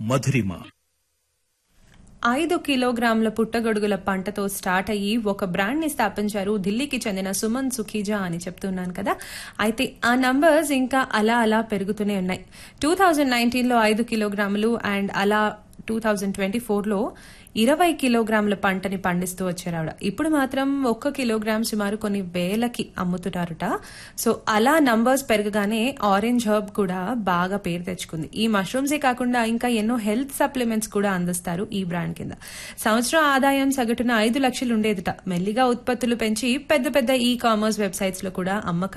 మధురిమ ఐదు కిలోగ్రాముల పుట్టగొడుగుల పంటతో స్టార్ట్ అయ్యి ఒక బ్రాండ్ ని స్థాపించారు ఢిల్లీకి చెందిన సుమన్ సుఖీజా అని చెప్తున్నాను కదా అయితే ఆ నంబర్స్ ఇంకా అలా అలా పెరుగుతూనే ఉన్నాయి టూ థౌజండ్ నైన్టీన్ లో ఐదు కిలోగ్రాములు అండ్ అలా టూ థౌజండ్ ట్వంటీ ఫోర్ లో ఇరవై కిలోగ్రాముల పంటని పండిస్తూ వచ్చారు ఆవిడ ఇప్పుడు మాత్రం ఒక్క కిలోగ్రామ్ సుమారు కొన్ని వేలకి అమ్ముతున్నారట సో అలా నంబర్స్ పెరగగానే ఆరెంజ్ హర్బ్ కూడా బాగా పేరు తెచ్చుకుంది ఈ మష్రూమ్సే కాకుండా ఇంకా ఎన్నో హెల్త్ సప్లిమెంట్స్ కూడా అందిస్తారు ఈ బ్రాండ్ కింద సంవత్సరం ఆదాయం సగటున ఐదు లక్షలు ఉండేదిట మెల్లిగా ఉత్పత్తులు పెంచి పెద్ద పెద్ద ఈ కామర్స్ వెబ్సైట్స్ లో కూడా అమ్మకాలు